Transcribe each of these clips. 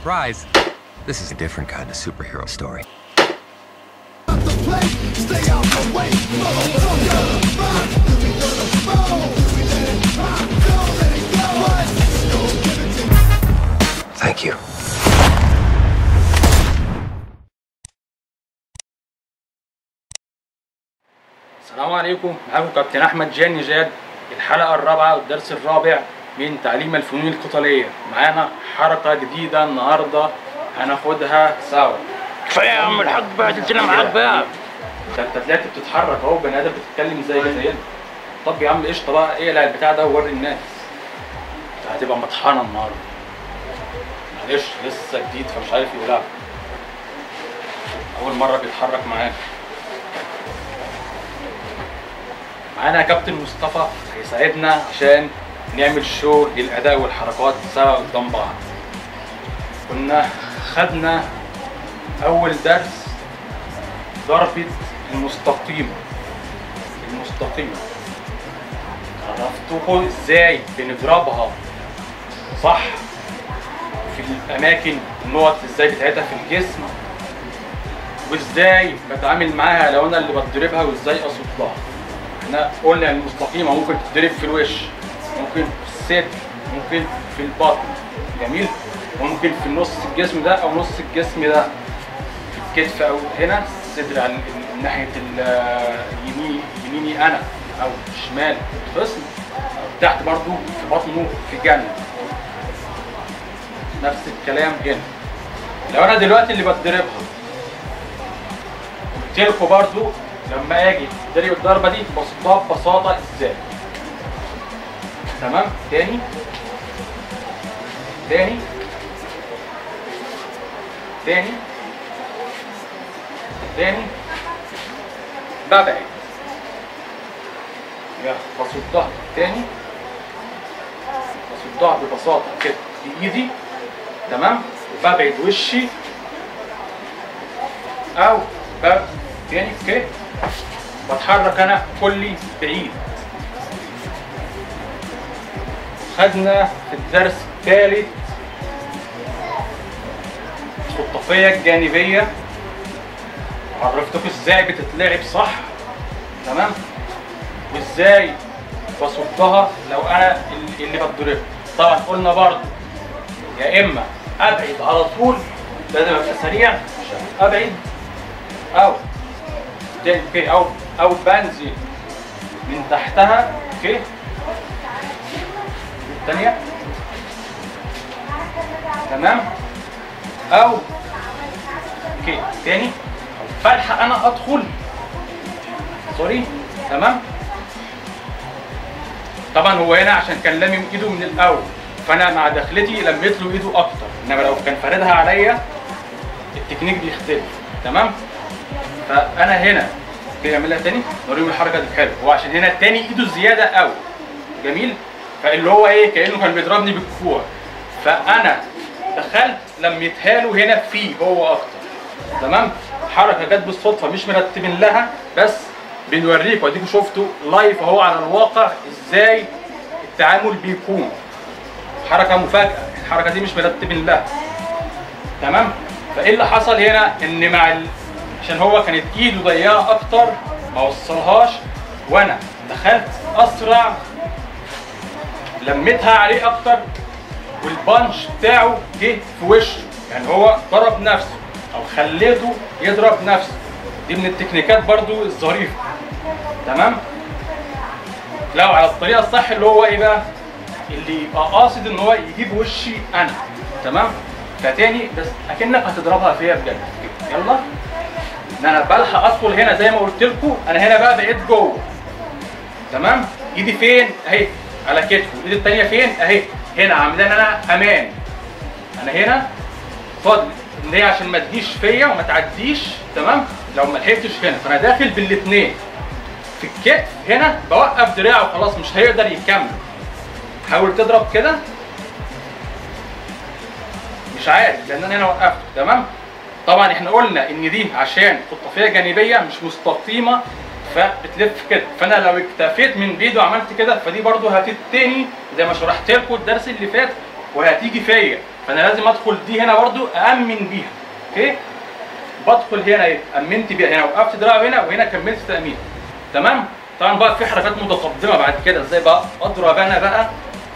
surprise, this is a different kind of superhero story. Thank you. السلام عليكم معاكم كابتن احمد جاني جاد الحلقه الرابعه والدرس الرابع من تعليم الفنون القتاليه معانا حركه جديده النهارده هناخدها سوا كفايه يا عم الحاج بقى تلتنا معاك بقى ده انت طلعت بتتحرك اهو بني ادم بتتكلم زي زينا طب يا عم قشطه بقى اقلع البتاع ده ووري الناس انت هتبقى مطحنه النهارده معلش لسه جديد فمش عارف يقلعها اول مره بيتحرك معانا معانا كابتن مصطفى هيساعدنا عشان نعمل شو للاداء والحركات سوا قدام بعض كنا خدنا اول درس ضربة المستقيمة المستقيمة عرفتكم ازاي بنضربها صح في الاماكن النقط ازاي بتاعتها في الجسم وازاي بتعامل معاها لو انا اللي بضربها وازاي اصدها احنا قلنا المستقيمه ممكن تتضرب في الوش ممكن في الصدر ممكن في البطن جميل وممكن في نص الجسم ده او نص الجسم ده في الكتف او هنا الصدر على ال- ناحيه ال- اليمين يميني انا او شمال الخصم أو تحت برضو في بطنه في جنب نفس الكلام هنا لو انا دلوقتي اللي بتضربها قلت لكم برضو لما اجي اضرب الضربه دي بصدها ببساطه ازاي تمام تاني تاني تاني تاني ببعد يا بصدها تاني بصدها ببساطه كده بايدي تمام وببعد وشي او بب تاني كده بتحرك انا كلي بعيد خدنا في الدرس الثالث الخطافية الجانبية عرفتكم ازاي بتتلعب صح تمام وازاي بصدها لو انا اللي بتضربها طبعا قلنا برضو يا اما ابعد على طول لازم ابقى سريع عشان ابعد او تاني اوكي او او بنزل من تحتها اوكي الثانية تمام او اوكي تاني او بلحق انا ادخل سوري تمام طبعا هو هنا عشان كان لامم ايده من الاول فانا مع دخلتي لميت له ايده اكتر انما لو كان فاردها عليا التكنيك بيختلف تمام فانا هنا كده اعملها تاني نوريهم الحركه دي حلو هو عشان هنا التاني ايده زياده قوي جميل فاللي هو ايه كانه كان بيضربني بالكوع فانا دخلت لميتها له هنا فيه هو اكتر تمام حركه جت بالصدفه مش مرتبين لها بس بنوريكم اديكم شفتوا لايف اهو على الواقع ازاي التعامل بيكون حركه مفاجاه الحركه دي مش مرتبين لها تمام فايه اللي حصل هنا ان مع ال... عشان هو كانت ايده ضيقه اكتر ما وصلهاش وانا دخلت اسرع لميتها عليه اكتر والبانش بتاعه جه في وشه يعني هو ضرب نفسه او خليته يضرب نفسه دي من التكنيكات برضو الظريفه تمام لو على الطريقه الصح اللي هو ايه بقى اللي يبقى قاصد ان هو يجيب وشي انا تمام فتاني بس اكنك هتضربها فيا بجد يلا ان انا بلحق ادخل هنا زي ما قلت لكم انا هنا بقى بقيت جوه تمام ايدي فين اهي على كتفه الايد التانيه فين اهي هنا عاملين انا امان انا هنا فاضل ان هي عشان ما تجيش فيا وما تعديش تمام لو ما لحقتش هنا فانا داخل بالاثنين في الكتف هنا بوقف دراعه خلاص مش هيقدر يكمل حاول تضرب كده مش عارف لان انا هنا وقفت تمام طبعا احنا قلنا ان دي عشان خطافيه جانبيه مش مستقيمه فبتلف كده فانا لو اكتفيت من بيد وعملت كده فدي برضو هتتني زي ما شرحت لكم الدرس اللي فات وهتيجي فيا فانا لازم ادخل دي هنا برضو امن بيها اوكي بدخل هنا ايه امنت بيها هنا وقفت دراع هنا وهنا كملت تامين تمام طبعا بقى في حركات متقدمه بعد كده ازاي بقى اضرب انا بقى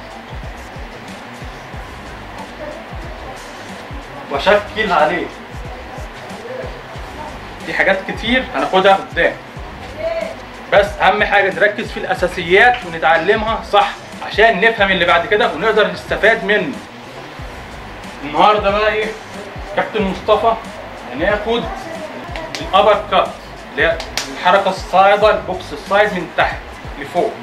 واشكل عليه في حاجات كتير هناخدها قدام بس اهم حاجه نركز في الاساسيات ونتعلمها صح عشان نفهم اللي بعد كده ونقدر نستفاد منه النهارده بقى ايه كابتن مصطفى هناخد الابر كات اللي هي الحركه الصاعده البوكس الصاعد من تحت لفوق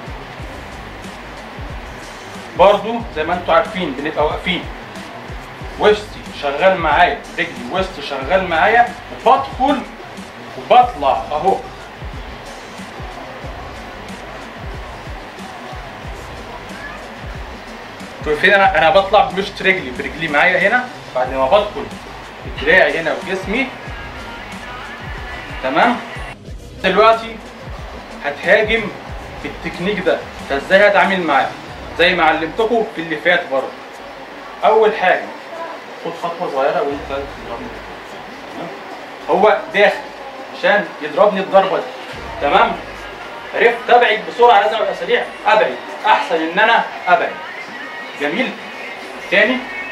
برضو زي ما انتم عارفين بنبقى واقفين وسطي شغال معايا رجلي وسط شغال معايا وبدخل وبطلع اهو شايفين انا انا بطلع بمشط رجلي برجلي معايا هنا بعد ما بدخل بدراعي هنا وجسمي تمام دلوقتي هتهاجم بالتكنيك ده فازاي هتعامل معاه زي ما علمتكم في اللي فات برضه اول حاجه خد خطوه صغيره وانت تضربني تمام؟ هو داخل عشان يضربني الضربه دي تمام عرفت ابعد بسرعه لازم ابقى سريع ابعد احسن ان انا ابعد جميل تاني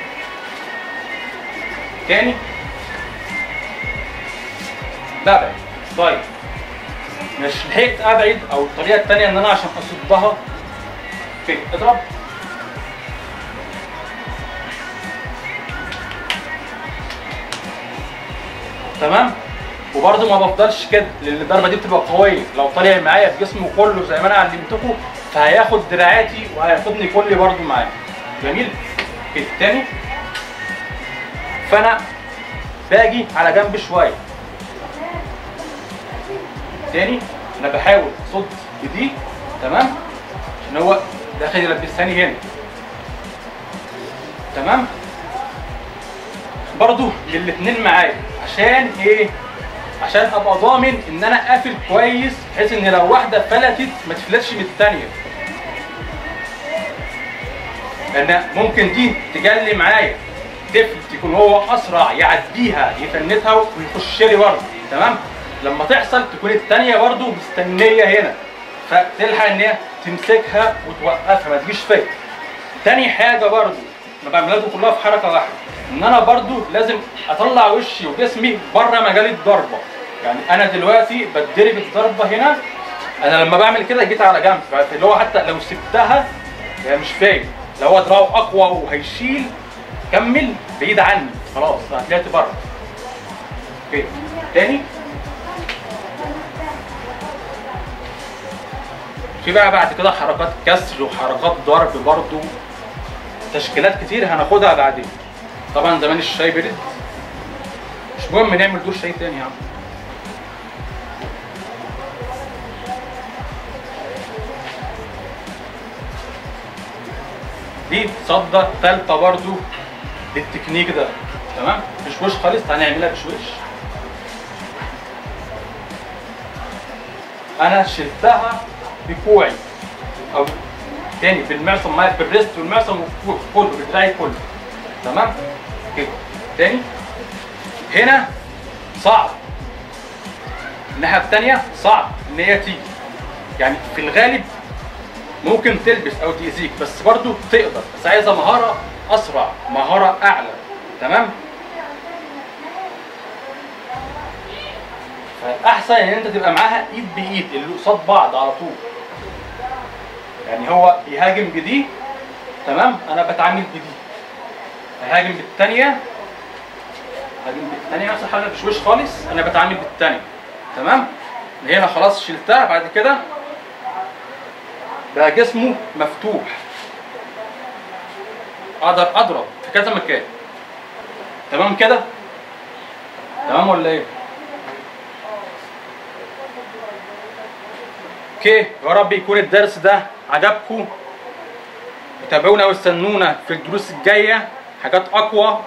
تاني ببعد طيب مش لحقت ابعد او الطريقه التانيه ان انا عشان اصدها فين اضرب تمام وبرده ما بفضلش كده لان الضربه دي بتبقى قويه لو طالع معايا بجسمه كله زي ما انا علمتكم فهياخد دراعاتي وهياخدني كلي برده معاه جميل كده تاني فانا باجي على جنب شويه تاني انا بحاول اصد بدي تمام عشان هو داخل يلبساني هنا تمام برضو للاتنين معايا عشان ايه عشان ابقى ضامن ان انا قافل كويس بحيث ان لو واحده فلتت ما تفلتش من الثانيه لان ممكن دي تجلي معايا تفلت يكون هو اسرع يعديها يفنتها ويخش لي برضه تمام لما تحصل تكون الثانيه برضه مستنيه هنا فتلحق ان هي تمسكها وتوقفها ما تجيش فيا تاني حاجه برضه ما بعملها كلها في حركه واحده ان انا برضو لازم اطلع وشي وجسمي بره مجال الضربه يعني انا دلوقتي بتضرب الضربه هنا انا لما بعمل كده جيت على جنب اللي هو حتى لو سبتها هي مش فاهم لو هو دراعه اقوى وهيشيل كمل بعيد عني خلاص انا طلعت بره اوكي تاني في بقى بعد كده حركات كسر وحركات ضرب برضو تشكيلات كتير هناخدها بعدين طبعا زمان الشاي برد مش مهم نعمل دور شاي تاني يا عم دي صدة تالتة برضو للتكنيك ده تمام مش وش خالص هنعملها بشوش انا شلتها بكوعي او تاني بالمعصم معايا بالريست والمعصم كله بدراعي كله تمام كده تاني هنا صعب الناحيه الثانيه صعب ان هي تيجي يعني في الغالب ممكن تلبس او تاذيك بس برضو تقدر بس عايزه مهاره اسرع مهاره اعلى تمام فالاحسن ان انت تبقى معاها ايد بايد اللي قصاد بعض على طول يعني هو يهاجم بدي تمام انا بتعامل بدي هاجم بالثانيه هاجم بالثانيه نفس الحاجه مش وش خالص انا بتعامل بالثانيه تمام هنا خلاص شلتها بعد كده بقى جسمه مفتوح اقدر اضرب في كذا مكان تمام كده تمام ولا ايه اوكي يا رب يكون الدرس ده عجبكم وتابعونا واستنونا في الدروس الجايه حاجات اقوى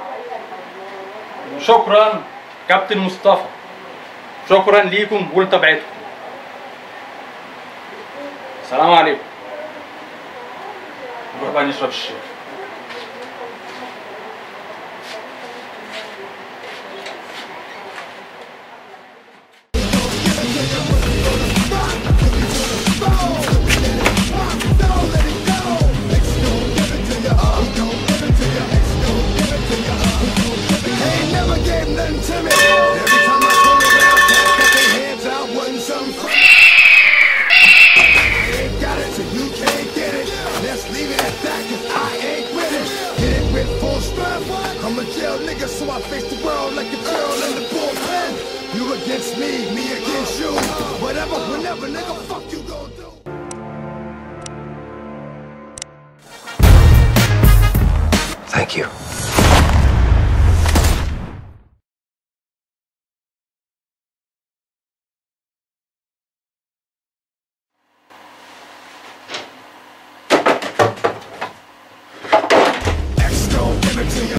وشكرا كابتن مصطفى شكرا ليكم ولتابعتكم السلام عليكم نروح بقى نشرب الشاي full strength. I'm a jail nigga, so I face the world like a girl in the bullpen. You against me, me against you. Whatever, whenever, nigga, fuck you gon' do. Thank you.